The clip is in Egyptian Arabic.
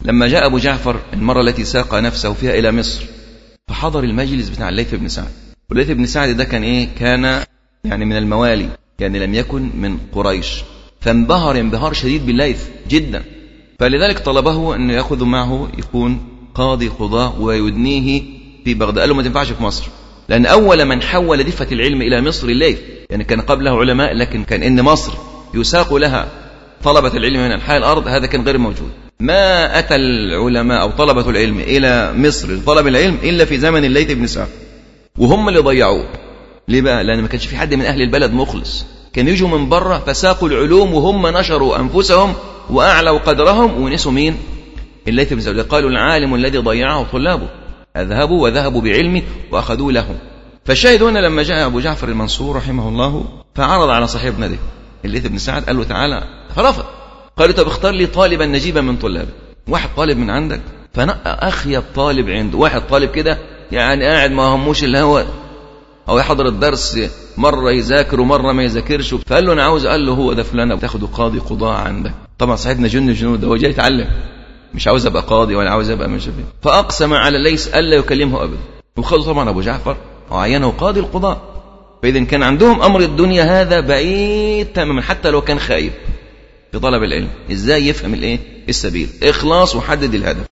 لما جاء أبو جعفر المرة التي ساق نفسه فيها إلى مصر فحضر المجلس بتاع الليث بن سعد والليث بن سعد ده كان إيه كان يعني من الموالي يعني لم يكن من قريش فانبهر انبهار شديد بالليث جدا فلذلك طلبه أن يأخذ معه يكون قاضي قضاء ويدنيه في بغداد قال له ما تنفعش في مصر لأن أول من حول دفة العلم إلى مصر الليث يعني كان قبله علماء لكن كان إن مصر يساق لها طلبة العلم من أنحاء الأرض هذا كان غير موجود ما أتى العلماء أو طلبة العلم إلى مصر لطلب العلم إلا في زمن الليث بن سعد وهم اللي ضيعوه ليه بقى؟ لأن ما كانش في حد من أهل البلد مخلص كانوا يجوا من بره فساقوا العلوم وهم نشروا أنفسهم وأعلوا قدرهم ونسوا مين؟ الليث بن سعد قالوا العالم الذي ضيعه طلابه أذهبوا وذهبوا بعلمه وأخذوا له فالشاهد هنا لما جاء أبو جعفر المنصور رحمه الله فعرض على صاحبنا ده الليث بن سعد قال له تعالى فرفض قال له طب اختار لي طالبا نجيبا من طلابك واحد طالب من عندك فنقى أخيب طالب عنده واحد طالب كده يعني قاعد ما هموش اللي هو أو يحضر الدرس مرة يذاكر ومرة ما يذاكرش فقال له أنا عاوز قال له هو ده فلان تاخده قاضي قضاء عندك طبعا صاحبنا جن جنود هو جاي يتعلم مش عاوز ابقى قاضي ولا عاوز ابقى مش فين فاقسم على ليس الا يكلمه ابدا وخذوا طبعا ابو جعفر وعينه قاضي القضاء فاذا كان عندهم امر الدنيا هذا بعيد تماما حتى لو كان خايب في طلب العلم ازاي يفهم الايه السبيل اخلاص وحدد الهدف